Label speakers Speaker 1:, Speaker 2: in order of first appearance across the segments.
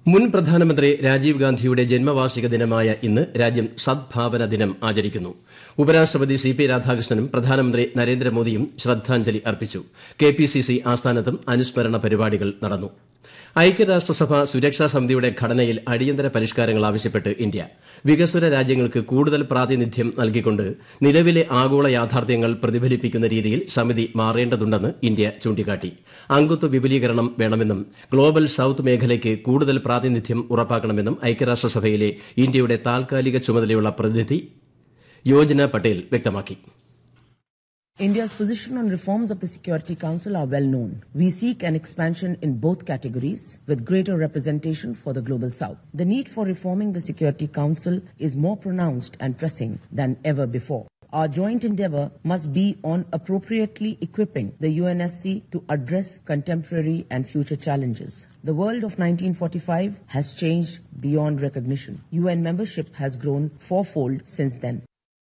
Speaker 1: മുൻ പ്രധാനമന്ത്രി രാജീവ് ഗാന്ധിയുടെ ജന്മവാർഷിക ദിനമായ ഇന്ന് രാജ്യം സദ്ഭാവന ദിനം ആചരിക്കുന്നു ഉപരാഷ്ട്രപതി സി പി രാധാകൃഷ്ണനും പ്രധാനമന്ത്രി നരേന്ദ്രമോദിയും ശ്രദ്ധാഞ്ജലി അർപ്പിച്ചു കെ പി സി സി ആസ്ഥാനത്തും അനുസ്മരണ പരിപാടികൾ നടന്നു ഐക്യരാഷ്ട്രസഭ സുരക്ഷാ സമിതിയുടെ ഘടനയിൽ അടിയന്തര പരിഷ്കാരങ്ങൾ ആവശ്യപ്പെട്ട് ഇന്ത്യ വികസ്വര രാജ്യങ്ങൾക്ക് കൂടുതൽ പ്രാതിനിധ്യം നൽകിക്കൊണ്ട് നിലവിലെ ആഗോള യാഥാർത്ഥ്യങ്ങൾ പ്രതിഫലിപ്പിക്കുന്ന രീതിയിൽ സമിതി മാറേണ്ടതുണ്ടെന്ന് ഇന്ത്യ ചൂണ്ടിക്കാട്ടി അംഗത്വ വിപുലീകരണം വേണമെന്നും ഗ്ലോബൽ സൌത്ത് മേഖലയ്ക്ക് കൂടുതൽ പ്രാതിനിധ്യം ഉറപ്പാക്കണമെന്നും ഐക്യരാഷ്ട്രസഭയിലെ ഇന്ത്യയുടെ താൽക്കാലിക ചുമതലയുള്ള പ്രതിനിധി യോജന പട്ടേൽ വ്യക്തമാക്കി
Speaker 2: India's position on reforms of the Security Council are well known. We seek an expansion in both categories with greater representation for the Global South. The need for reforming the Security Council is more pronounced and pressing than ever before. Our joint endeavor must be on appropriately equipping the UNSC to address contemporary and future challenges. The world of 1945 has changed beyond recognition. UN membership has grown fourfold since then.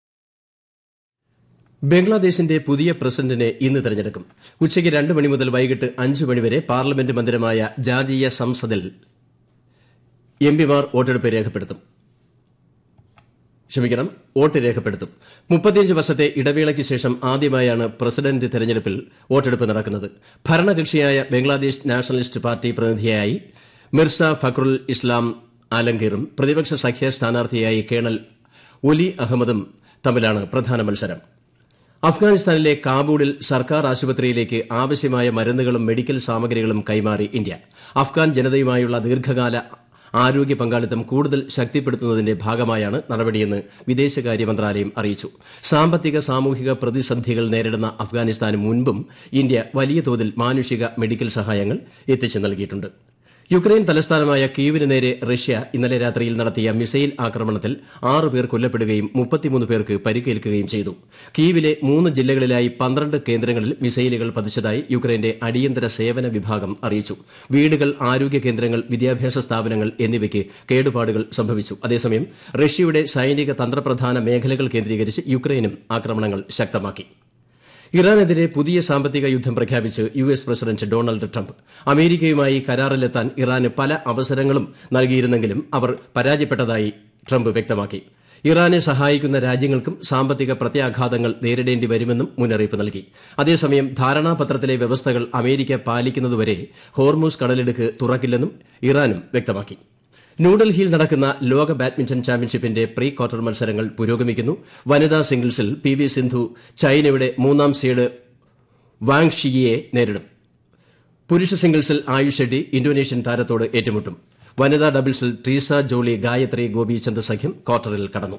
Speaker 1: ബംഗ്ലാദേശിന്റെ പുതിയ പ്രസിഡന്റിനെ ഇന്ന് തെരഞ്ഞെടുക്കും ഉച്ചയ്ക്ക് രണ്ട് മണി മുതൽ വൈകിട്ട് അഞ്ച് മണിവരെ പാർലമെന്റ് മന്ദിരമായ ജാതീയ സംസദിൽ എംപിമാർ വോട്ടെടുപ്പ് രേഖപ്പെടുത്തും ക്ഷമിക്കണം വോട്ട് രേഖപ്പെടുത്തും മുപ്പത്തിയഞ്ച് വർഷത്തെ ഇടവേളയ്ക്ക് ശേഷം ആദ്യമായാണ് പ്രസിഡന്റ് തെരഞ്ഞെടുപ്പിൽ വോട്ടെടുപ്പ് നടക്കുന്നത് ഭരണകക്ഷിയായ ബംഗ്ലാദേശ് നാഷണലിസ്റ്റ് പാർട്ടി പ്രതിനിധിയായി മിർസ ഫക്രുൽ ഇസ്ലാം ആലംഗീറും പ്രതിപക്ഷ സഖ്യ സ്ഥാനാർത്ഥിയായി കേണൽ ഒലി അഹമ്മദും തമ്മിലാണ് പ്രധാന മത്സരം അഫ്ഗാനിസ്ഥാനിലെ കാബൂളിൽ സർക്കാർ ആശുപത്രിയിലേക്ക് ആവശ്യമായ മരുന്നുകളും മെഡിക്കൽ സാമഗ്രികളും കൈമാറി ഇന്ത്യ അഫ്ഗാൻ ജനതയുമായുള്ള ദീർഘകാല ആരോഗ്യ പങ്കാളിത്തം കൂടുതൽ ശക്തിപ്പെടുത്തുന്നതിന്റെ ഭാഗമായാണ് നടപടിയെന്ന് വിദേശകാര്യ മന്ത്രാലയം അറിയിച്ചു സാമ്പത്തിക സാമൂഹിക പ്രതിസന്ധികൾ നേരിടുന്ന അഫ്ഗാനിസ്ഥാന് മുൻപും ഇന്ത്യ വലിയ തോതിൽ മാനുഷിക മെഡിക്കൽ സഹായങ്ങൾ എത്തിച്ചു നൽകിയിട്ടുണ്ട് യുക്രൈൻ തലസ്ഥാനമായ കീവിന് നേരെ റഷ്യ ഇന്നലെ രാത്രിയിൽ നടത്തിയ മിസൈൽ ആക്രമണത്തിൽ ആറ് പേർ കൊല്ലപ്പെടുകയും മുപ്പത്തിമൂന്ന് പേർക്ക് പരിക്കേൽക്കുകയും ചെയ്തു കീവിലെ മൂന്ന് ജില്ലകളിലായി പന്ത്രണ്ട് കേന്ദ്രങ്ങളിൽ മിസൈലുകൾ പതിച്ചതായി യുക്രൈന്റെ അടിയന്തര സേവന വിഭാഗം അറിയിച്ചു വീടുകൾ ആരോഗ്യ കേന്ദ്രങ്ങൾ വിദ്യാഭ്യാസ സ്ഥാപനങ്ങൾ എന്നിവയ്ക്ക് കേടുപാടുകൾ സംഭവിച്ചു അതേസമയം റഷ്യയുടെ സൈനിക തന്ത്രപ്രധാന മേഖലകൾ കേന്ദ്രീകരിച്ച് യുക്രൈനും ആക്രമണങ്ങൾ ശക്തമാക്കി ഇറാനെതിരെ പുതിയ സാമ്പത്തിക യുദ്ധം പ്രഖ്യാപിച്ച് U S president Donald Trump അമേരിക്കയുമായി കരാറിലെത്താൻ ഇറാന് പല അവസരങ്ങളും നൽകിയിരുന്നെങ്കിലും അവർ പരാജയപ്പെട്ടതായി ട്രംപ് വ്യക്തമാക്കി ഇറാനെ സഹായിക്കുന്ന രാജ്യങ്ങൾക്കും സാമ്പത്തിക പ്രത്യാഘാതങ്ങൾ നേരിടേണ്ടി വരുമെന്നും മുന്നറിയിപ്പ് നൽകി അതേസമയം ധാരണാപത്രത്തിലെ വ്യവസ്ഥകൾ അമേരിക്ക പാലിക്കുന്നതുവരെ ഹോർമൂസ് കടലിടുക്ക് തുറക്കില്ലെന്നും ഇറാനും വ്യക്തമാക്കി ന്യൂഡൽഹിയിൽ നടക്കുന്ന ലോക ബാഡ്മിന്റൺ ചാമ്പ്യൻഷിപ്പിന്റെ പ്രീ ക്വാർട്ടർ മത്സരങ്ങൾ പുരോഗമിക്കുന്നു വനിതാ സിംഗിൾസിൽ പി വി സിന്ധു ചൈനയുടെ മൂന്നാം സീഡ് വാങ് ഷിയെ നേരിടും പുരുഷ സിംഗിൾസിൽ ആയുഷ് ഷെഡ്ഡി ഇന്തോനേഷ്യൻ താരത്തോട് ഏറ്റുമുട്ടും വനിതാ ഡബിൾസിൽ ട്രീസ ജോളി ഗായത്രി ഗോപിചന്ദ് സഖ്യം ക്വാർട്ടറിൽ കടന്നു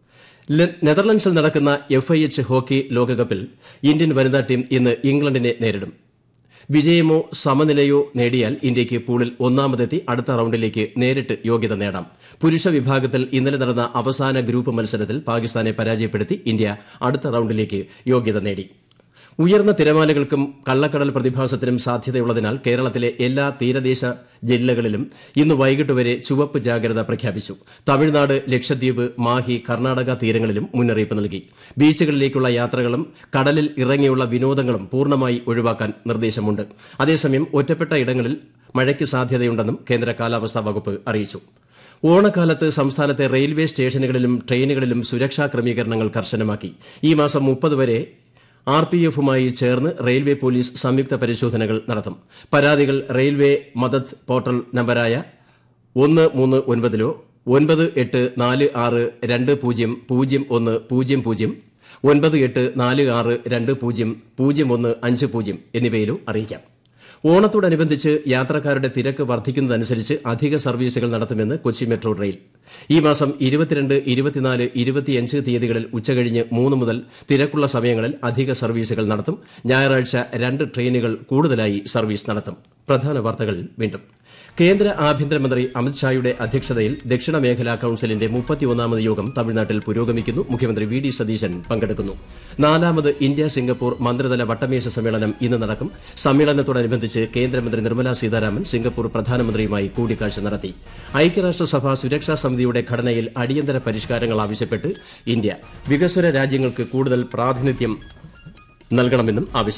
Speaker 1: നെതർലൻഡ്സിൽ നടക്കുന്ന എഫ് ഐ എച്ച് ഹോക്കി ലോകകപ്പിൽ ഇന്ത്യൻ വനിതാ ടീം ഇന്ന് ഇംഗ്ലണ്ടിനെ നേരിടും വിജയമോ സമനിലയോ നേടിയാൽ ഇന്ത്യയ്ക്ക് പൂളിൽ ഒന്നാമതെത്തി അടുത്ത റൌണ്ടിലേക്ക് നേരിട്ട് യോഗ്യത നേടാം പുരുഷ വിഭാഗത്തിൽ ഇന്നലെ നടന്ന അവസാന ഗ്രൂപ്പ് മത്സരത്തിൽ പാകിസ്ഥാനെ പരാജയപ്പെടുത്തി ഇന്ത്യ അടുത്ത റൌണ്ടിലേക്ക് യോഗ്യത നേടി ഉയർന്ന തിരമാലകൾക്കും കള്ളക്കടൽ പ്രതിഭാസത്തിനും സാധ്യതയുള്ളതിനാൽ കേരളത്തിലെ എല്ലാ തീരദേശ ജില്ലകളിലും ഇന്ന് വൈകിട്ട് വരെ ചുവപ്പ് ജാഗ്രത പ്രഖ്യാപിച്ചു തമിഴ്നാട് ലക്ഷദ്വീപ് മാഹി കർണാടക തീരങ്ങളിലും മുന്നറിയിപ്പ് നൽകി ബീച്ചുകളിലേക്കുള്ള യാത്രകളും കടലിൽ ഇറങ്ങിയുള്ള വിനോദങ്ങളും പൂർണ്ണമായി ഒഴിവാക്കാൻ നിർദ്ദേശമുണ്ട് അതേസമയം ഒറ്റപ്പെട്ട ഇടങ്ങളിൽ മഴയ്ക്ക് സാധ്യതയുണ്ടെന്നും കേന്ദ്ര കാലാവസ്ഥാ വകുപ്പ് അറിയിച്ചു ഓണക്കാലത്ത് സംസ്ഥാനത്തെ റെയിൽവേ സ്റ്റേഷനുകളിലും ട്രെയിനുകളിലും സുരക്ഷാ ക്രമീകരണങ്ങൾ കർശനമാക്കി ഈ മാസം മുപ്പത് വരെ ആർ പി എഫുമായി ചേർന്ന് റെയിൽവേ പോലീസ് സംയുക്ത പരിശോധനകൾ നടത്തും പരാതികൾ റെയിൽവേ മദത് പോർട്ടൽ നമ്പരായ ഒന്ന് മൂന്ന് ഒൻപതിലോ ഒൻപത് എട്ട് നാല് ആറ് രണ്ട് പൂജ്യം പൂജ്യം ഒന്ന് പൂജ്യം പൂജ്യം ഒൻപത് എട്ട് നാല് ആറ് രണ്ട് പൂജ്യം പൂജ്യം ഒന്ന് അഞ്ച് പൂജ്യം എന്നിവയിലോ അറിയിക്കാം ഓണത്തോടനുബന്ധിച്ച് യാത്രക്കാരുടെ തിരക്ക് വർദ്ധിക്കുന്നതനുസരിച്ച് അധിക സർവീസുകൾ നടത്തുമെന്ന് കൊച്ചി മെട്രോ റെയിൽ ഈ മാസം ഇരുപത്തിരണ്ട് ഇരുപത്തിനാല് ഇരുപത്തിയഞ്ച് തീയതികളിൽ ഉച്ചകഴിഞ്ഞ് മൂന്ന് മുതൽ തിരക്കുള്ള സമയങ്ങളിൽ അധിക സർവീസുകൾ നടത്തും ഞായറാഴ്ച രണ്ട് ട്രെയിനുകൾ കൂടുതലായി സർവീസ് നടത്തും പ്രധാന വാർത്തകൾ വീണ്ടും കേന്ദ്ര ആഭ്യന്തരമന്ത്രി അമിത്ഷായുടെ അധ്യക്ഷതയിൽ ദക്ഷിണ മേഖലാ കൌൺസിലിന്റെ മുപ്പത്തിയൊന്നാമത് യോഗം തമിഴ്നാട്ടിൽ പുരോഗമിക്കുന്നു മുഖ്യമന്ത്രി വി ഡി സതീശൻ പങ്കെടുക്കുന്നു നാലാമത് ഇന്ത്യ സിംഗപ്പൂർ മന്ത്രിതല വട്ടമേശ സമ്മേളനം ഇന്ന് നടക്കും സമ്മേളനത്തോടനുബന്ധിച്ച് കേന്ദ്രമന്ത്രി നിർമ്മലാ സീതാരാമൻ സിംഗപ്പൂർ പ്രധാനമന്ത്രിയുമായി കൂടിക്കാഴ്ച നടത്തി ഐക്യരാഷ്ട്രസഭ സുരക്ഷാ സമിതിയുടെ ഘടനയിൽ അടിയന്തര പരിഷ്കാരങ്ങൾ ആവശ്യപ്പെട്ട് ഇന്ത്യ വികസ്വര രാജ്യങ്ങൾക്ക് കൂടുതൽ പ്രാതിനിധ്യം നൽകണമെന്നും ആവശ്യം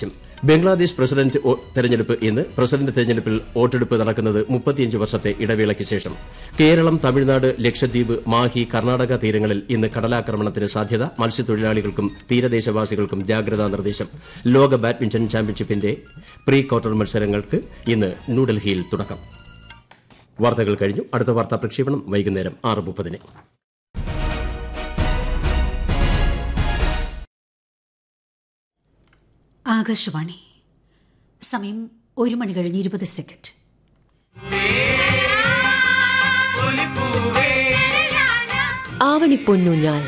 Speaker 1: ബംഗ്ലാദേശ് പ്രസിഡന്റ് ഒ- തെരഞ്ഞെടുപ്പ് ഇന്ന് പ്രസിഡന്റ് തെരഞ്ഞെടുപ്പിൽ വോട്ടെടുപ്പ് നടക്കുന്നത് മുപ്പത്തിയഞ്ച് വർഷത്തെ ഇടവേളയ്ക്ക് ശേഷം കേരളം തമിഴ്നാട് ലക്ഷദ്വീപ് മാഹി കർണാടക തീരങ്ങളിൽ ഇന്ന് കടലാക്രമണത്തിന് സാധ്യത മത്സ്യത്തൊഴിലാളികൾക്കും തീരദേശവാസികൾക്കും ജാഗ്രതാ നിർദ്ദേശം ലോക ബാഡ്മിന്റൺ ചാമ്പ്യൻഷിപ്പിന്റെ പ്രീ ക്വാർട്ടർ മത്സരങ്ങൾക്ക് ഇന്ന് ന്യൂഡൽഹിയിൽ തുടക്കം വാർത്തകൾ കഴിഞ്ഞു അടുത്ത വാർത്താ പ്രക്ഷേപണം വൈകുന്നേരം ആറ് മുപ്പതിന്
Speaker 3: ആകാശവാണി സമയം ഒരു മണി കഴിഞ്ഞ് ഇരുപത് സെക്കൻഡ്
Speaker 4: ആവണിപ്പൊന്നൂഞ്ഞാൽ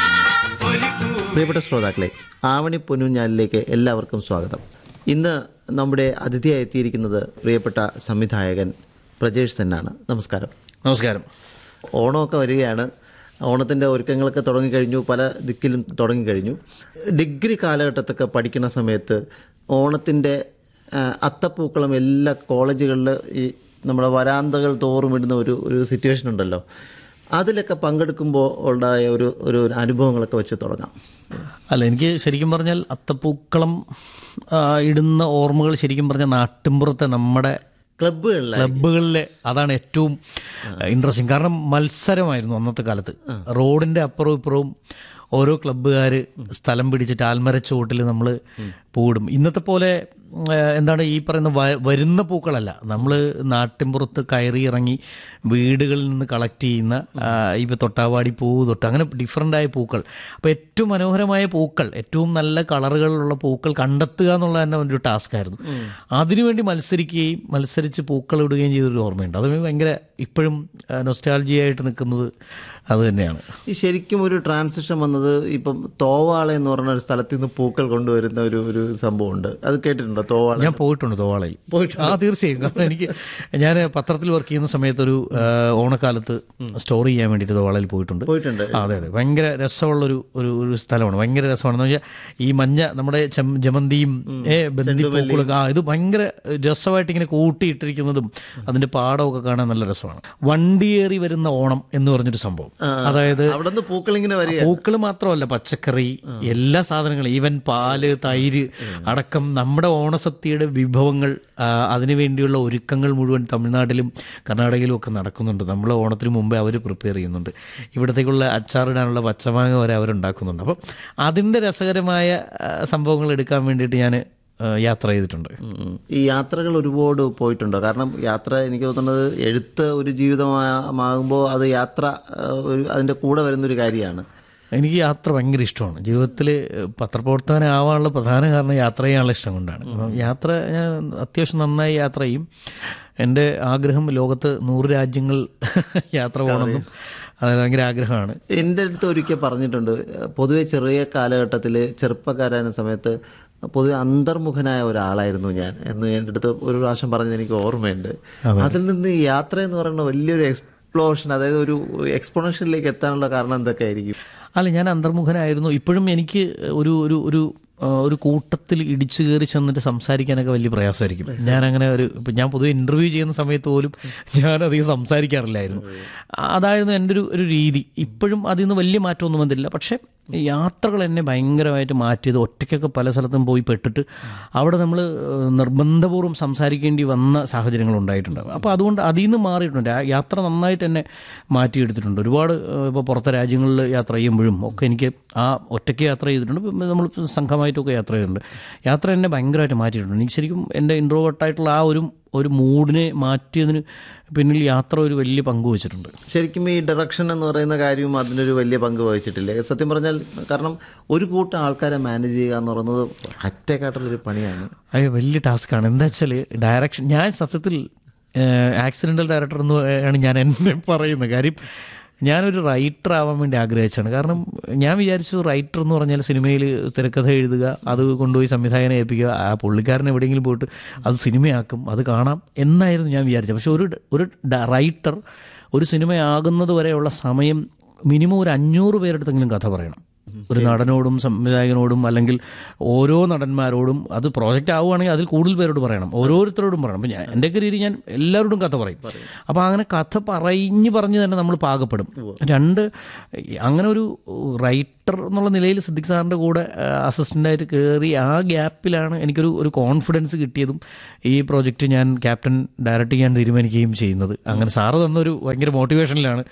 Speaker 5: പ്രിയപ്പെട്ട ശ്രോതാക്കളെ ആവണി പൊന്നുഞ്ഞാലിലേക്ക് എല്ലാവർക്കും സ്വാഗതം ഇന്ന് നമ്മുടെ അതിഥിയായി എത്തിയിരിക്കുന്നത് പ്രിയപ്പെട്ട സംവിധായകൻ പ്രജേഷ് സെന്നാണ് നമസ്കാരം
Speaker 6: നമസ്കാരം
Speaker 5: ഓണമൊക്കെ വരികയാണ് ഓണത്തിൻ്റെ ഒരുക്കങ്ങളൊക്കെ തുടങ്ങിക്കഴിഞ്ഞു പല ദിക്കിലും തുടങ്ങിക്കഴിഞ്ഞു ഡിഗ്രി കാലഘട്ടത്തൊക്കെ പഠിക്കുന്ന സമയത്ത് ഓണത്തിൻ്റെ ആ, അത്തപ്പൂക്കളം എല്ലാ കോളേജുകളിൽ ഈ നമ്മുടെ വരാന്തകൾ തോറും ഇടുന്ന ഒരു ഒരു സിറ്റുവേഷൻ ഉണ്ടല്ലോ അതിലൊക്കെ പങ്കെടുക്കുമ്പോൾ ഉണ്ടായ ഒരു ഒരു അനുഭവങ്ങളൊക്കെ വെച്ച് തുടങ്ങാം
Speaker 6: അല്ല എനിക്ക് ശരിക്കും പറഞ്ഞാൽ അത്തപ്പൂക്കളം ആ, ഇടുന്ന ഓർമ്മകൾ ശരിക്കും പറഞ്ഞാൽ നാട്ടിൻപുറത്തെ നമ്മുടെ
Speaker 5: ക്ലബ്ബുകളിൽ
Speaker 6: ക്ലബ്ബുകളിലെ അതാണ് ഏറ്റവും ഇൻട്രസ്റ്റിംഗ് കാരണം മത്സരമായിരുന്നു അന്നത്തെ കാലത്ത് റോഡിന്റെ അപ്പുറവും ഇപ്പുറവും ഓരോ ക്ലബ്ബുകാർ സ്ഥലം പിടിച്ചിട്ട് ആൽമര ചുവട്ടിൽ നമ്മൾ പൂടും ഇന്നത്തെ പോലെ ഉം, ഏഹ്, എന്താണ് ഈ പറയുന്ന വ- വരുന്ന പൂക്കളല്ല നമ്മൾ നാട്ടിൻപുറത്ത് കയറി ഇറങ്ങി വീടുകളിൽ നിന്ന് കളക്ട് ചെയ്യുന്ന ആ, ഇപ്പൊ തൊട്ടാവാടി പൂ തൊട്ട് അങ്ങനെ ഡിഫറൻ്റ് ആയ പൂക്കൾ അപ്പോൾ ഏറ്റവും മനോഹരമായ പൂക്കൾ ഏറ്റവും നല്ല കളറുകളുള്ള പൂക്കൾ കണ്ടെത്തുക എന്നുള്ള തന്നെ ഒരു ടാസ്ക് ആയിരുന്നു അതിനുവേണ്ടി മത്സരിക്കുകയും മത്സരിച്ച് പൂക്കൾ ഇടുകയും ചെയ്തൊരു ഓർമ്മയുണ്ട് അത് ഭയങ്കര ഇപ്പോഴും നൊസ്റ്റാൾജിയായിട്ട് നിൽക്കുന്നത് അത് തന്നെയാണ്
Speaker 5: ഈ ശരിക്കും ഒരു ട്രാൻസിഷൻ വന്നത് ഇപ്പം തോവാള എന്ന് പറഞ്ഞ ഒരു സ്ഥലത്ത് നിന്ന് പൂക്കൾ കൊണ്ടുവരുന്ന ഒരു ഒരു സംഭവമുണ്ട് അത് കേട്ടിട്ടുണ്ടോ തോവാള
Speaker 6: ഞാൻ പോയിട്ടുണ്ട് തോവാളയിൽ ആ തീർച്ചയായും കാരണം എനിക്ക് ഞാൻ പത്രത്തിൽ വർക്ക് ചെയ്യുന്ന സമയത്ത് ഒരു ആ, ഓണക്കാലത്ത് സ്റ്റോറി ചെയ്യാൻ വേണ്ടിയിട്ട് തോവാളയിൽ പോയിട്ടുണ്ട്
Speaker 5: പോയിട്ടുണ്ട്
Speaker 6: ആ, അതെ അതെ ഭയങ്കര രസമുള്ളൊരു ഒരു ഒരു സ്ഥലമാണ് ഭയങ്കര രസമാണെന്ന് വെച്ചാൽ ഈ മഞ്ഞ നമ്മുടെ ചെം- ജമന്തിയും ഏ ബന്ദിപ്പൂക്കളൊക്കെ ആ ഇത് ഭയങ്കര രസമായിട്ട് ഇങ്ങനെ കൂട്ടിയിട്ടിരിക്കുന്നതും അതിന്റെ പാടമൊക്കെ കാണാൻ നല്ല രസമാണ് വണ്ടിയേറി വരുന്ന ഓണം എന്ന് പറഞ്ഞൊരു സംഭവം അതായത്
Speaker 5: അവിടെ നിന്ന് പൂക്കൾ ഇങ്ങനെ വരിക
Speaker 6: പൂക്കൾ മാത്രമല്ല പച്ചക്കറി എല്ലാ സാധനങ്ങളും ഈവൻ പാല് തൈര് അടക്കം നമ്മുടെ ഓണസദ്യയുടെ വിഭവങ്ങൾ ആ, അതിനു വേണ്ടിയുള്ള ഒരുക്കങ്ങൾ മുഴുവൻ തമിഴ്നാട്ടിലും കർണാടകയിലും ഒക്കെ നടക്കുന്നുണ്ട് നമ്മൾ ഓണത്തിന് മുമ്പേ അവർ പ്രിപ്പയർ ചെയ്യുന്നുണ്ട് ഇവിടത്തേക്കുള്ള അച്ചാറിടാനുള്ള പച്ചമാങ്ങ വരെ അവരുണ്ടാക്കുന്നുണ്ട് അപ്പം അതിൻ്റെ രസകരമായ ആ, സംഭവങ്ങൾ എടുക്കാൻ വേണ്ടിയിട്ട് ഞാൻ യാത്ര ചെയ്തിട്ടുണ്ട്
Speaker 5: ഉം. ഈ യാത്രകൾ ഒരുപാട് പോയിട്ടുണ്ടോ കാരണം യാത്ര എനിക്ക് തോന്നുന്നത് എഴുത്ത് ഒരു ജീവിതമാകുമ്പോൾ അത് യാത്ര ആ, ഒരു അതിൻ്റെ കൂടെ വരുന്നൊരു കാര്യമാണ്
Speaker 6: എനിക്ക് യാത്ര ഭയങ്കര ഇഷ്ടമാണ് ജീവിതത്തിൽ പത്രപ്രവർത്തകനാവാനുള്ള പ്രധാന കാരണം യാത്ര ചെയ്യാനുള്ള ഇഷ്ടം കൊണ്ടാണ് അപ്പം യാത്ര ഞാൻ അത്യാവശ്യം നന്നായി യാത്ര ചെയ്യും എൻ്റെ ആഗ്രഹം ലോകത്ത് നൂറ് രാജ്യങ്ങൾ യാത്ര പോകണമെന്നും അത് ഭയങ്കര ആഗ്രഹമാണ്
Speaker 5: എൻ്റെ അടുത്ത് ഒരിക്കൽ പറഞ്ഞിട്ടുണ്ട് പൊതുവെ ചെറിയ കാലഘട്ടത്തിൽ ചെറുപ്പക്കാരായ സമയത്ത് പൊതുവെ അന്തർമുഖനായ ഒരാളായിരുന്നു ഞാൻ എന്ന് എൻ്റെ അടുത്ത് ഒരു പ്രാവശ്യം പറഞ്ഞത് എനിക്ക് ഓർമ്മയുണ്ട് അതിൽ നിന്ന് ഈ യാത്ര എന്ന് പറയുന്ന വലിയൊരു എക്സ്പ്ലോഷൻ അതായത് ഒരു എക്സ്പോണൻഷ്യലിലേക്ക് എത്താനുള്ള കാരണം എന്തൊക്കെ ആയിരിക്കും
Speaker 6: അല്ല ഞാൻ അന്തർമുഖനായിരുന്നു ഇപ്പോഴും എനിക്ക് ഒരു ഒരു ഒരു ആ, ഒരു കൂട്ടത്തിൽ ഇടിച്ചു കയറി ചെന്നിട്ട് സംസാരിക്കാനൊക്കെ വലിയ പ്രയാസമായിരിക്കും ഞാൻ അങ്ങനെ ഒരു ഇപ്പം ഞാൻ പൊതുവെ ഇൻ്റർവ്യൂ ചെയ്യുന്ന സമയത്ത് പോലും ഞാൻ അധികം സംസാരിക്കാറില്ലായിരുന്നു അതായിരുന്നു എൻ്റെ ഒരു ഒരു രീതി ഇപ്പോഴും അതിൽ നിന്ന് വലിയ മാറ്റമൊന്നും വന്നില്ല പക്ഷേ യാത്രകൾ എന്നെ ഭയങ്കരമായിട്ട് മാറ്റിയത് ഒറ്റയ്ക്കൊക്കെ പല സ്ഥലത്തും പോയി പെട്ടിട്ട് അവിടെ നമ്മൾ നിർബന്ധപൂർവ്വം സംസാരിക്കേണ്ടി വന്ന സാഹചര്യങ്ങൾ ഉണ്ടായിട്ടുണ്ട് അപ്പോൾ അതുകൊണ്ട് അതിൽ നിന്ന് മാറിയിട്ടുണ്ട് ആ യാത്ര നന്നായിട്ട് എന്നെ മാറ്റിയെടുത്തിട്ടുണ്ട് ഒരുപാട് ഇപ്പോൾ പുറത്തെ രാജ്യങ്ങളിൽ യാത്ര ചെയ്യുമ്പോഴും ഒക്കെ എനിക്ക് ആ ഒറ്റയ്ക്ക് യാത്ര ചെയ്തിട്ടുണ്ട് ഇപ്പം നമ്മൾ സംഘമായിട്ടൊക്കെ യാത്ര ചെയ്തിട്ടുണ്ട് യാത്ര എന്നെ ഭയങ്കരമായിട്ട് മാറ്റിയിട്ടുണ്ട് എനിക്ക് ശരിക്കും എൻ്റെ ഇൻട്രോവേർട്ടായിട്ടുള്ള ആ ഒരു ഒരു മൂഡിനെ മാറ്റിയതിന് പിന്നിൽ യാത്ര ഒരു വലിയ പങ്ക് വെച്ചിട്ടുണ്ട്
Speaker 5: ശരിക്കും ഈ ഡയറക്ഷൻ എന്ന് പറയുന്ന കാര്യവും അതിനൊരു വലിയ പങ്ക് വഹിച്ചിട്ടില്ലേ സത്യം പറഞ്ഞാൽ കാരണം ഒരു കൂട്ടം ആൾക്കാരെ മാനേജ് ചെയ്യുക എന്ന് പറയുന്നത് അറ്റേക്കാട്ടുള്ളൊരു പണിയാണ്
Speaker 6: അയ്യോ വലിയ ടാസ്ക്കാണ് എന്താ വെച്ചാൽ ഡയറക്ഷൻ ഞാൻ സത്യത്തിൽ ആക്സിഡൻ്റൽ ഡയറക്ടർ എന്ന് ആണ് ഞാൻ എന്നെ പറയുന്നത് കാര്യം ഞാനൊരു റൈറ്റർ ആവാൻ വേണ്ടി ആഗ്രഹിച്ചാണ് കാരണം ഞാൻ വിചാരിച്ചു റൈറ്റർ എന്ന് പറഞ്ഞാൽ സിനിമയിൽ തിരക്കഥ എഴുതുക അത് കൊണ്ടുപോയി സംവിധായകനെ ഏൽപ്പിക്കുക ആ പുള്ളിക്കാരൻ എവിടെയെങ്കിലും പോയിട്ട് അത് സിനിമയാക്കും അത് കാണാം എന്നായിരുന്നു ഞാൻ വിചാരിച്ചത് പക്ഷെ ഒരു ഒരു റൈറ്റർ ഒരു സിനിമയാകുന്നത് വരെയുള്ള സമയം മിനിമം ഒരു അഞ്ഞൂറ് പേരെടുത്തെങ്കിലും കഥ പറയണം ഒരു നടനോടും സംവിധായകനോടും അല്ലെങ്കിൽ ഓരോ നടന്മാരോടും അത് പ്രോജക്റ്റ് ആവുകയാണെങ്കിൽ അതിൽ കൂടുതൽ പേരോട് പറയണം ഓരോരുത്തരോടും പറയണം അപ്പം ഞാൻ എൻ്റെയൊക്കെ രീതി ഞാൻ എല്ലാവരോടും കഥ പറയും അപ്പോൾ അങ്ങനെ കഥ പറഞ്ഞ് പറഞ്ഞ് തന്നെ നമ്മൾ പാകപ്പെടും രണ്ട് അങ്ങനെ ഒരു റൈറ്റർ എന്നുള്ള നിലയിൽ സിദ്ദിഖ് സാറിൻ്റെ കൂടെ അസിസ്റ്റൻ്റായിട്ട് കയറി ആ ഗ്യാപ്പിലാണ് എനിക്കൊരു ഒരു കോൺഫിഡൻസ് കിട്ടിയതും ഈ പ്രോജക്റ്റ് ഞാൻ ക്യാപ്റ്റൻ ഡയറക്റ്റ് ചെയ്യാൻ തീരുമാനിക്കുകയും ചെയ്യുന്നത് അങ്ങനെ സാറ് തന്നൊരു ഭയങ്കര മോട്ടിവേഷനിലാണ്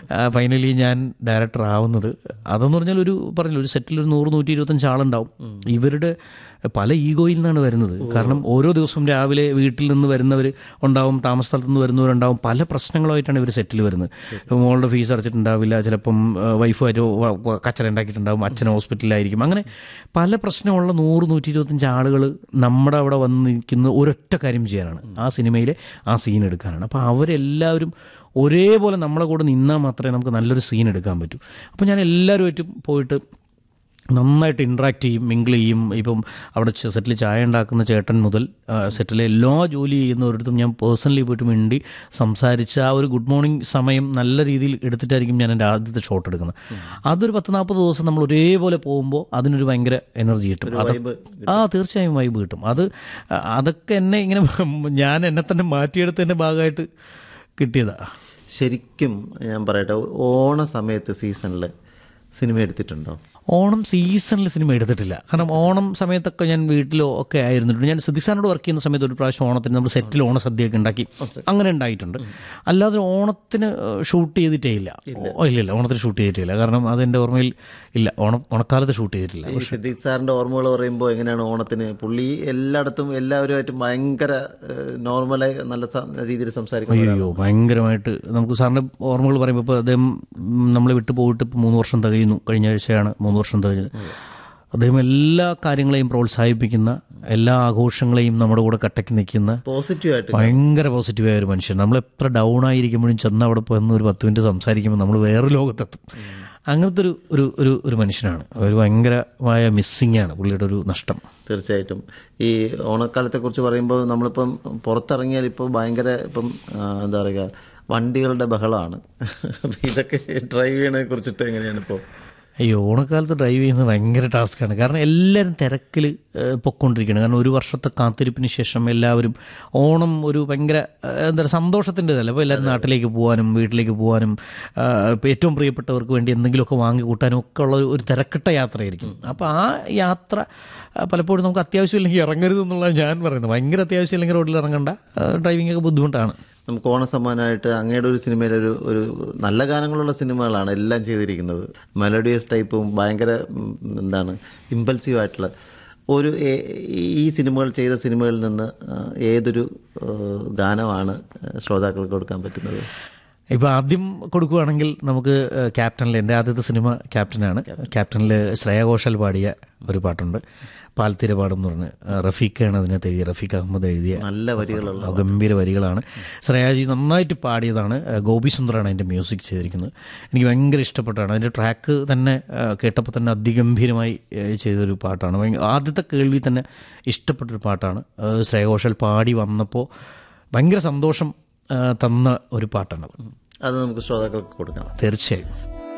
Speaker 6: ഫൈനലി ഞാൻ ഡയറക്ടർ ആവുന്നത് അതെന്ന് പറഞ്ഞാൽ ഒരു പറഞ്ഞില്ല ഒരു സെറ്റിൽ ഒരു നൂറ് നൂറ്റി ഇരുപത്തഞ്ച് ആളുണ്ടാവും ഇവരുടെ പല ഈഗോയിൽ നിന്നാണ് വരുന്നത് കാരണം ഓരോ ദിവസവും രാവിലെ വീട്ടിൽ നിന്ന് വരുന്നവർ ഉണ്ടാവും താമസ സ്ഥലത്ത് നിന്ന് വരുന്നവരുണ്ടാവും പല പ്രശ്നങ്ങളുമായിട്ടാണ് ഇവർ സെറ്റിൽ വരുന്നത് മോളുടെ ഫീസ് അടച്ചിട്ടുണ്ടാവില്ല ചിലപ്പം വൈഫുമായിട്ട് കച്ചറ ഉണ്ടാക്കിയിട്ടുണ്ടാവും അച്ഛൻ ഹോസ്പിറ്റലിലായിരിക്കും അങ്ങനെ പല പ്രശ്നമുള്ള നൂറ് നൂറ്റി ഇരുപത്തഞ്ച് ആളുകൾ നമ്മുടെ അവിടെ വന്ന് നിൽക്കുന്ന ഒരൊറ്റ കാര്യം ചെയ്യാനാണ് ആ സിനിമയിലെ ആ സീൻ എടുക്കാനാണ് അപ്പോൾ അവരെല്ലാവരും ഒരേപോലെ നമ്മളെ കൂടെ നിന്നാൽ മാത്രമേ നമുക്ക് നല്ലൊരു സീൻ എടുക്കാൻ പറ്റൂ അപ്പോൾ ഞാൻ എല്ലാവരുമായിട്ടും പോയിട്ട് നന്നായിട്ട് ഇൻട്രാക്ട് ചെയ്യും മിങ്കിൾ ചെയ്യും ഇപ്പം അവിടെ സെറ്റിൽ ചായ ഉണ്ടാക്കുന്ന ചേട്ടൻ മുതൽ ആ, സെറ്റിലെ എല്ലാ ജോലി ചെയ്യുന്നവരടുത്തും ഞാൻ പേഴ്സണലി പോയിട്ട് മിണ്ടി സംസാരിച്ച് ആ ഒരു ഗുഡ് മോർണിംഗ് സമയം നല്ല രീതിയിൽ എടുത്തിട്ടായിരിക്കും ഞാൻ എൻ്റെ ആദ്യത്തെ ഷോട്ട് എടുക്കുന്നത് അതൊരു പത്ത് നാൽപ്പത് ദിവസം നമ്മൾ ഒരേപോലെ പോകുമ്പോൾ അതിനൊരു ഭയങ്കര എനർജി കിട്ടും അത് ആ തീർച്ചയായും വൈബ് കിട്ടും അത് ആ, അതൊക്കെ എന്നെ ഇങ്ങനെ ഞാൻ എന്നെ തന്നെ മാറ്റിയെടുത്തതിൻ്റെ ഭാഗമായിട്ട് കിട്ടിയതാണ്
Speaker 5: ശരിക്കും ഞാൻ പറയട്ടെ ഓണ സമയത്ത് സീസണിൽ സിനിമ എടുത്തിട്ടുണ്ടോ
Speaker 6: ഓണം സീസണിൽ സിനിമ എടുത്തിട്ടില്ല കാരണം ഓണം സമയത്തൊക്കെ ഞാൻ വീട്ടിലോ ഒക്കെ ആയിരുന്നിട്ടുണ്ട് ഞാൻ സിദ്ദിഖാനോട് വർക്ക് ചെയ്യുന്ന സമയത്ത് ഒരു പ്രാവശ്യം ഓണത്തിന് നമ്മൾ സെറ്റിൽ ഓണസദ്യയൊക്കെ ഉണ്ടാക്കി അങ്ങനെ ഉണ്ടായിട്ടുണ്ട് അല്ലാതെ ഓണത്തിന് ഷൂട്ട് ചെയ്തിട്ടേ ഇല്ല ഓ, ഇല്ല ഇല്ല ഓണത്തിന് ഷൂട്ട് ചെയ്തിട്ടില്ല കാരണം അതെൻ്റെ ഓർമ്മയിൽ ഇല്ല ഓണം ഓണക്കാലത്ത് ഷൂട്ട് ചെയ്തിട്ടില്ല
Speaker 5: ഈ സിദ്ദീഖ് സാറിന്റെ ഓർമ്മകൾ പറയുമ്പോൾ എങ്ങനെയാണ് ഓണത്തിന് പുള്ളി എല്ലായിടത്തും എല്ലാവരുമായിട്ടും ഭയങ്കര നോർമലായി നല്ല സ- രീതിയിൽ സംസാരിക്കുന്ന
Speaker 6: അയ്യോ ഭയങ്കരമായിട്ട് നമുക്ക് സാറിൻ്റെ ഓർമ്മകൾ പറയുമ്പോൾ ഇപ്പോൾ അദ്ദേഹം നമ്മളെ വിട്ടു പോയിട്ട് ഇപ്പോൾ മൂന്ന് വർഷം തികയുന്നു കഴിഞ്ഞ ആഴ്ചയാണ് മൂന്ന് വർഷം തികഞ്ഞത് അദ്ദേഹം എല്ലാ കാര്യങ്ങളെയും പ്രോത്സാഹിപ്പിക്കുന്ന എല്ലാ ആഘോഷങ്ങളെയും നമ്മുടെ കൂടെ കട്ടയ്ക്ക് നിൽക്കുന്ന
Speaker 5: പോസിറ്റീവ് ആയിട്ട്
Speaker 6: ഭയങ്കര പോസിറ്റീവായ ഒരു മനുഷ്യൻ നമ്മൾ എത്ര ഡൗൺ ആയിരിക്കുമ്പോഴും ചെന്ന് അവിടെ പോയെന്ന് ഒരു പത്ത് മിനിറ്റ് സംസാരിക്കുമ്പോൾ നമ്മൾ വേറെ ലോകത്തെത്തും അങ്ങനത്തെ ഒരു ഒരു ഒരു ഒരു മനുഷ്യനാണ് ഒരു ഭയങ്കരമായ മിസ്സിംഗ് ആണ് പുള്ളിയുടെ ഒരു നഷ്ടം
Speaker 5: തീർച്ചയായിട്ടും ഈ ഓണക്കാലത്തെക്കുറിച്ച് പറയുമ്പോൾ നമ്മളിപ്പം പുറത്തിറങ്ങിയാൽ ഇപ്പോൾ ഭയങ്കര ഇപ്പം ആ, എന്താ പറയുക വണ്ടികളുടെ ബഹളമാണ് അപ്പം ഇതൊക്കെ ഡ്രൈവ് ചെയ്യണതിനെ കുറിച്ചിട്ട് എങ്ങനെയാണ് ഇപ്പോൾ
Speaker 6: ഈ ഓണക്കാലത്ത് ഡ്രൈവ് ചെയ്യുന്നത് ഭയങ്കര ടാസ്ക്കാണ് കാരണം എല്ലാവരും തിരക്കിൽ പൊയ്ക്കൊണ്ടിരിക്കുകയാണ് കാരണം ഒരു വർഷത്തെ കാത്തിരിപ്പിന് ശേഷം എല്ലാവരും ഓണം ഒരു ഭയങ്കര ഏഹ്, എന്താ പറയുക സന്തോഷത്തിൻ്റെതല്ല അപ്പോൾ എല്ലാവരും നാട്ടിലേക്ക് പോകാനും വീട്ടിലേക്ക് പോകാനും ആഹ്, ഇപ്പോൾ ഏറ്റവും പ്രിയപ്പെട്ടവർക്ക് വേണ്ടി എന്തെങ്കിലുമൊക്കെ വാങ്ങി കൂട്ടാനും ഒക്കെ ഉള്ള ഒരു തിരക്കിട്ട യാത്രയായിരിക്കും അപ്പോൾ ആ യാത്ര ആ, പലപ്പോഴും നമുക്ക് അത്യാവശ്യം ഇല്ലെങ്കിൽ ഇറങ്ങരുത് എന്നുള്ളതാണ് ഞാൻ പറയുന്നത് ഭയങ്കര അത്യാവശ്യം ഇല്ലെങ്കിൽ റോഡിൽ ഇറങ്ങണ്ട ഡ്രൈവിംഗ് ഒക്കെ ബുദ്ധിമുട്ടാണ്
Speaker 5: നമുക്ക് ഓണസമ്മാനമായിട്ട് അങ്ങയുടെ ഒരു സിനിമയിൽ ഒരു ഒരു നല്ല ഗാനങ്ങളുള്ള സിനിമകളാണ് എല്ലാം ചെയ്തിരിക്കുന്നത് മെലഡിയസ് ടൈപ്പും ഭയങ്കര ഉം, എന്താണ് ഇമ്പൾസീവ് ആയിട്ടുള്ള ഒരു ഏ- ഈ സിനിമകൾ ചെയ്ത സിനിമകളിൽ നിന്ന് ആ, ഏതൊരു ആ, ഗാനമാണ് ശ്രോതാക്കൾക്ക് കൊടുക്കാൻ പറ്റുന്നത്
Speaker 6: ഇപ്പോൾ ആദ്യം കൊടുക്കുകയാണെങ്കിൽ നമുക്ക് ഏഹ്, ക്യാപ്റ്റനിൽ എൻ്റെ ആദ്യത്തെ സിനിമ ക്യാപ്റ്റനാണ് ക്യാപ്റ്റനിൽ ശ്രേയ ഘോഷാൽ പാടിയ ഒരു പാട്ടുണ്ട് പാൽത്തിര പാടും എന്ന് പറഞ്ഞ് ഏഹ്, റഫീഖാണ് അതിനകത്ത് എഴുതിയ റഫീഖ് അഹമ്മദ് എഴുതിയ
Speaker 5: നല്ല വരികളുള്ള
Speaker 6: ഗംഭീര വരികളാണ് ശ്രേയാജി നന്നായിട്ട് പാടിയതാണ് ഏഹ്, ഗോപി സുന്ദറാണ് അതിൻ്റെ മ്യൂസിക് ചെയ്തിരിക്കുന്നത് എനിക്ക് ഭയങ്കര ഇഷ്ടപ്പെട്ടാണ് അതിൻ്റെ ട്രാക്ക് തന്നെ ഏഹ്, കേട്ടപ്പോൾ തന്നെ അതിഗംഭീരമായി ഏഹ്, ചെയ്തൊരു പാട്ടാണ് ഭയങ്കര ആദ്യത്തെ കേൾവി തന്നെ ഇഷ്ടപ്പെട്ടൊരു പാട്ടാണ് ഏഹ്, ശ്രേയ ഘോഷാൽ പാടി വന്നപ്പോൾ ഭയങ്കര സന്തോഷം ഏഹ്, തന്ന ഒരു പാട്ടാണത്
Speaker 5: അത് നമുക്ക് ശ്രോതാക്കൾക്ക് കൊടുക്കാം
Speaker 6: തീർച്ചയായും